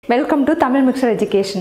welcome to Tamil mixer education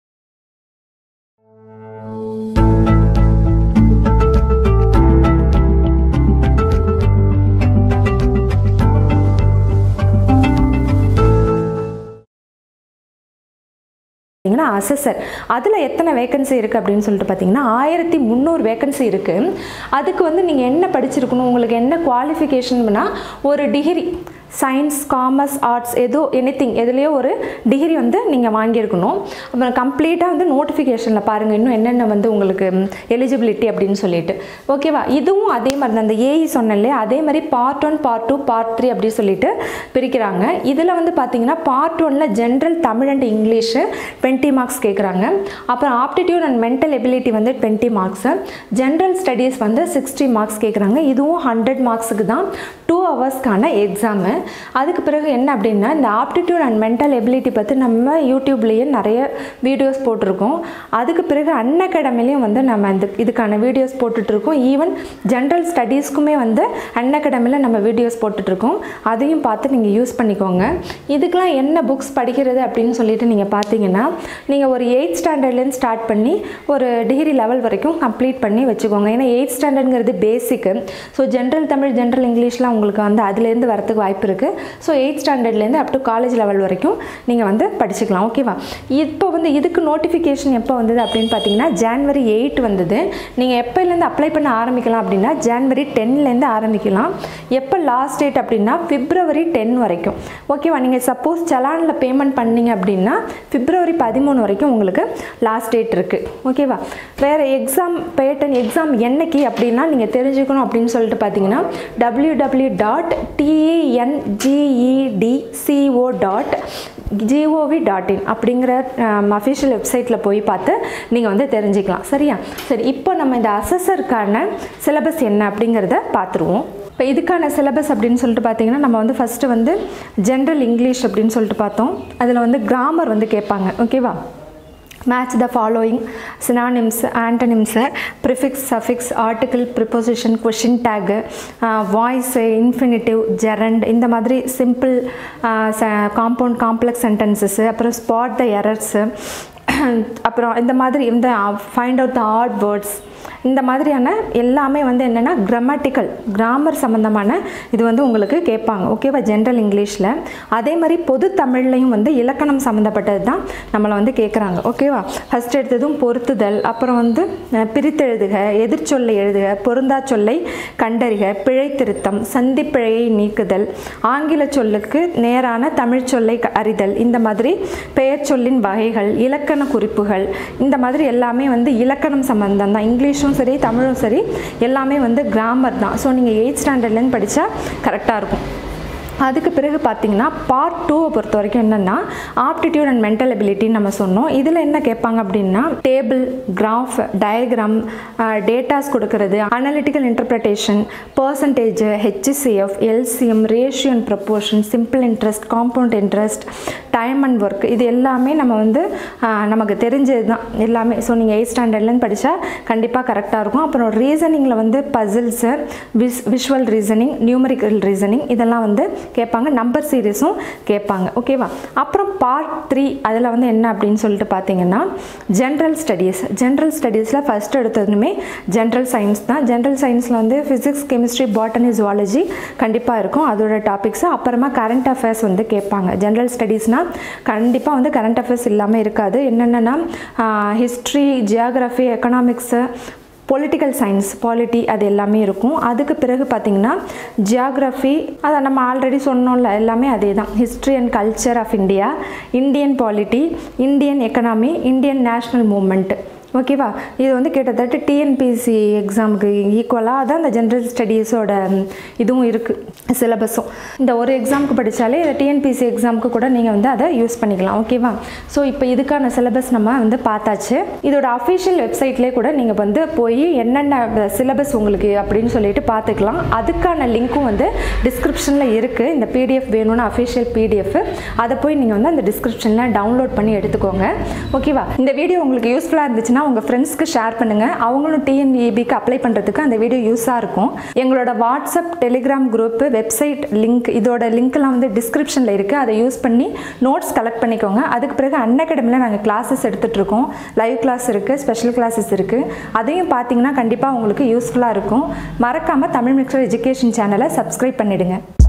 பார்த்தீங்கன்னா அசஸர் அதில் எத்தனை வேகன்சி இருக்குது அப்படின்னு சொல்லிட்டு பார்த்தீங்கன்னா ஆயிரத்தி முந்நூறு வேகன்சி இருக்குது அதுக்கு வந்து நீங்கள் என்ன படிச்சிருக்கணும் உங்களுக்கு என்ன குவாலிஃபிகேஷன்னா ஒரு டிகிரி சயின்ஸ் காமர்ஸ் ஆர்ட்ஸ் ஏதோ எனி திங் எதுலேயோ ஒரு டிகிரி வந்து நீங்கள் வாங்கியிருக்கணும் அப்புறம் கம்ப்ளீட்டாக வந்து நோட்டிஃபிகேஷனில் பாருங்கள் இன்னும் என்னென்ன வந்து உங்களுக்கு எலிஜிபிலிட்டி அப்படின்னு சொல்லிட்டு ஓகேவா இதுவும் அதே மாதிரி தான் அந்த ஏஇ சொன்னேன் இல்லையா அதே மாதிரி part one part two part three அப்படின்னு சொல்லிட்டு பிரிக்கிறாங்க இதில் வந்து பார்த்தீங்கன்னா பார்ட் ஒனில் general Tamil and English twenty marks கேட்குறாங்க அப்புறம் ஆப்டிடியூட் அண்ட் மென்டல் எபிலிட்டி வந்து டுவெண்ட்டி மார்க்ஸு ஜென்ரல் ஸ்டடீஸ் வந்து சிக்ஸ்டி மார்க்ஸ் கேட்குறாங்க இதுவும் ஹண்ட்ரட் மார்க்ஸுக்கு தான் டூ ஹவர்ஸ்க்கான எக்ஸாமு அதுக்கு பிறகு என்ன அப்படின்னா இந்த ஆப்டிடியூட் அண்ட் மென்டல் எபிலிட்டி பற்றி நம்ம யூடியூப்லேயே நிறைய வீடியோஸ் போட்டிருக்கோம் அதுக்கு பிறகு அன் அகாடமிலையும் வந்து நம்ம இந்த இதுக்கான வீடியோஸ் போட்டுட்ருக்கோம் ஈவன் ஜென்ரல் ஸ்டடீஸ்க்குமே வந்து அன் அகாடமியில் நம்ம வீடியோஸ் போட்டுட்ருக்கோம் அதையும் பார்த்து நீங்கள் யூஸ் பண்ணிக்கோங்க இதுக்கெலாம் என்ன புக்ஸ் படிக்கிறது அப்படின்னு சொல்லிட்டு நீங்கள் பார்த்தீங்கன்னா நீங்கள் ஒரு எயிட் ஸ்டாண்டர்ட்லேருந்து ஸ்டார்ட் பண்ணி ஒரு டிகிரி லெவல் வரைக்கும் கம்ப்ளீட் பண்ணி வச்சுக்கோங்க ஏன்னா எயிட் ஸ்டாண்டர்ட்ங்கிறது பேசிக்கு ஸோ ஜென்ரல் தமிழ் ஜென்ரல் இங்கிலீஷ்லாம் உங்களுக்கு வந்து அதுலேருந்து வரத்துக்கு வாய்ப்பு இருக்குது ஸோ எயிட் ஸ்டாண்டர்ட்லேருந்து அப் டு காலேஜ் லெவல் வரைக்கும் நீங்கள் வந்து படிச்சுக்கலாம் ஓகேவா இப்போ வந்து இதுக்கு நோட்டிஃபிகேஷன் எப்போ வந்தது அப்படின்னு பார்த்தீங்கன்னா ஜான்வரி எயிட் வந்தது நீங்கள் எப்போலேருந்து அப்ளை பண்ண ஆரம்பிக்கலாம் அப்படின்னா ஜான்வரி டென்லேருந்து ஆரம்பிக்கலாம் எப்போ லாஸ்ட் டேட் அப்படின்னா பிப்ரவரி டென் வரைக்கும் ஓகேவா நீங்கள் சப்போஸ் சலானில் பேமெண்ட் பண்ணீங்க அப்படின்னா பிப்ரவரி பதிமூணு வரைக்கும் உங்களுக்கு லாஸ்ட் டேட் இருக்குது ஓகேவா வேறு எக்ஸாம் பேட்டன் எக்ஸாம் என்னைக்கு அப்படின்னா நீங்கள் தெரிஞ்சுக்கணும் அப்படின்னு சொல்லிட்டு பார்த்தீங்கன்னா W W dot TNGEDCO dot gov dot in அப்படிங்கிற அஃபிஷியல் வெப்சைட்டில் போய் பார்த்து நீங்கள் வந்து தெரிஞ்சுக்கலாம் சரியா சரி இப்போ நம்ம இந்த அசஸருக்கான சிலபஸ் என்ன அப்படிங்கிறத பார்த்துருவோம் இப்போ இதுக்கான சிலபஸ் அப்படின்னு சொல்லிட்டு பார்த்தீங்கன்னா நம்ம வந்து ஃபஸ்ட்டு வந்து ஜென்ரல் இங்கிலீஷ் அப்படின்னு சொல்லிட்டு பார்த்தோம் அதில் வந்து கிராமர் வந்து கேட்பாங்க ஓகேவா match the following synonyms antonyms prefix suffix article preposition question tag voice infinitive gerund இந்த மாதிரி சிம்பிள் காம்பவுண்ட் காம்ப்ளெக்ஸ் சென்டென்சஸ்ஸு அப்புறம் ஸ்பாட் த எரர்ஸு அப்புறம் இந்த மாதிரி இந்த find out the odd words இந்த மாதிரியான எல்லாமே வந்து என்னென்னா கிராமட்டிக்கல் கிராமர் சம்மந்தமான இது வந்து உங்களுக்கு கேட்பாங்க ஓகேவா ஜென்ரல் இங்கிலீஷில் அதே மாதிரி பொது தமிழ்லையும் வந்து இலக்கணம் சம்மந்தப்பட்டது தான் நம்மளை வந்து கேட்குறாங்க ஓகேவா ஃபஸ்ட் எடுத்ததும் பொருத்துதல் அப்புறம் வந்து பிரித்தெழுதுக எதிர்ச்சொல்லை எழுதுக பொருந்தா சொல்லை கண்டறிக பிழை திருத்தம் சந்திப்பிழையை நீக்குதல் ஆங்கில சொல்லுக்கு நேரான தமிழ் சொல்லை அறிதல் இந்த மாதிரி பெயர் சொல்லின் வகைகள் இலக்கண குறிப்புகள் இந்த மாதிரி எல்லாமே வந்து இலக்கணம் சம்மந்தம் தான் இங்கிலீஷும் சரி தமிழும் சரி எல்லாமே வந்து கிராமர் தான் ஸோ நீங்கள் எயிட் ஸ்டாண்டர்ட்லேருந்து படித்தா கரெக்டாக இருக்கும் அதுக்கு பிறகு பார்த்தீங்கன்னா பார்ட் டூவை பொறுத்த வரைக்கும் என்னென்னா ஆப்டிடியூட் அண்ட் மென்டல் எபிலிட்டின்னு நம்ம சொன்னோம் இதில் என்ன கேட்பாங்க அப்படின்னா டேபிள் கிராஃப் டயக்ராம் டேட்டாஸ் கொடுக்கறது analytical interpretation percentage HCF LCM ratio and proportion simple interest compound interest time and work இது எல்லாமே நம்ம வந்து நமக்கு தெரிஞ்சது தான் எல்லாமே ஸோ நீங்கள் எயிட் ஸ்டாண்டர்ட்லேருந்து படித்தா கண்டிப்பாக கரெக்டாக இருக்கும் அப்புறம் ரீசனிங்கில் வந்து பசில்ஸு விஷ் விஷுவல் ரீசனிங் நியூமரிக்கல் ரீசனிங் இதெல்லாம் வந்து கேட்பாங்க நம்பர் சீரீஸும் கேட்பாங்க ஓகேவா அப்புறம் பார்ட் த்ரீ அதில் வந்து என்ன அப்படின்னு சொல்லிட்டு பார்த்தீங்கன்னா ஜென்ரல் ஸ்டடீஸ் ஜென்ரல் ஸ்டடீஸில் ஃபஸ்ட் எடுத்ததுமே ஜென்ரல் சயின்ஸ் தான் ஜென்ரல் சயின்ஸில் வந்து ஃபிசிக்ஸ் கெமிஸ்ட்ரி பாட்டனி ஜுவாலஜி கண்டிப்பாக இருக்கும் அதோட டாபிக்ஸு அப்புறமா கரண்ட் அஃபேர்ஸ் வந்து கேட்பாங்க ஜென்ரல் ஸ்டடீஸ்னால் கண்டிப்பாக வந்து கரண்ட் அஃபேர்ஸ் இல்லாமல் இருக்காது என்னென்னா history geography economics political science polity அது எல்லாமே இருக்கும் அதுக்கு பிறகு பார்த்திங்கன்னா ஜியாகிரஃபி அதை நம்ம ஆல்ரெடி சொன்னோம்ல எல்லாமே அதே தான் history and culture of India Indian polity Indian economy Indian national movement ஓகேவா இது வந்து கிட்டத்தட்ட டிஎன்பிசி எக்ஸாமுக்கு ஈக்குவலாக தான் இந்த ஜென்ரல் ஸ்டடீஸோட இதுவும் இருக்குது சிலபஸும் இந்த ஒரு எக்ஸாமுக்கு படித்தாலே இந்த டிஎன்பிசி எக்ஸாமுக்கு கூட நீங்கள் வந்து அதை யூஸ் பண்ணிக்கலாம் ஓகேவா ஸோ இப்போ இதுக்கான சிலபஸ் நம்ம வந்து பார்த்தாச்சு இதோட அஃபிஷியல் வெப்சைட்லேயே கூட நீங்கள் வந்து போய் என்னென்ன சிலபஸ் உங்களுக்கு அப்படின்னு சொல்லிட்டு பார்த்துக்கலாம் அதுக்கான லிங்க்கும் வந்து டிஸ்கிரிப்ஷனில் இருக்குது இந்த பிடிஎஃப் வேணும்னு அஃபிஷியல் பிடிஎஃப் அதை போய் நீங்கள் வந்து அந்த டிஸ்கிரிப்ஷனில் டவுன்லோட் பண்ணி எடுத்துக்கோங்க ஓகேவா இந்த வீடியோ உங்களுக்கு யூஸ்ஃபுல்லாக இருந்துச்சுன்னா உங்கள் ஃப்ரெண்ட்ஸ்க்கு ஷேர் பண்ணுங்கள் அவங்களும் டிஎன்இபிக்கு அப்ளை பண்ணுறதுக்கு அந்த வீடியோ யூஸாக இருக்கும் எங்களோட WhatsApp Telegram group website link இதோட லிங்க்லாம் வந்து டிஸ்கிரிப்ஷனில் இருக்குது அதை யூஸ் பண்ணி நோட்ஸ் கலெக்ட் பண்ணிக்கோங்க அதுக்கு பிறகு அன்அகாடமியில் நாங்கள் கிளாஸஸ் எடுத்துகிட்ருக்கோம் லைவ் கிளாஸ் இருக்குது ஸ்பெஷல் கிளாஸஸ் இருக்குது அதையும் பார்த்தீங்கன்னா கண்டிப்பாக உங்களுக்கு யூஸ்ஃபுல்லாக இருக்கும் மறக்காமல் தமிழ் மிக்சர் எஜுகேஷன் சேனலை சப்ஸ்கிரைப் பண்ணிவிடுங்க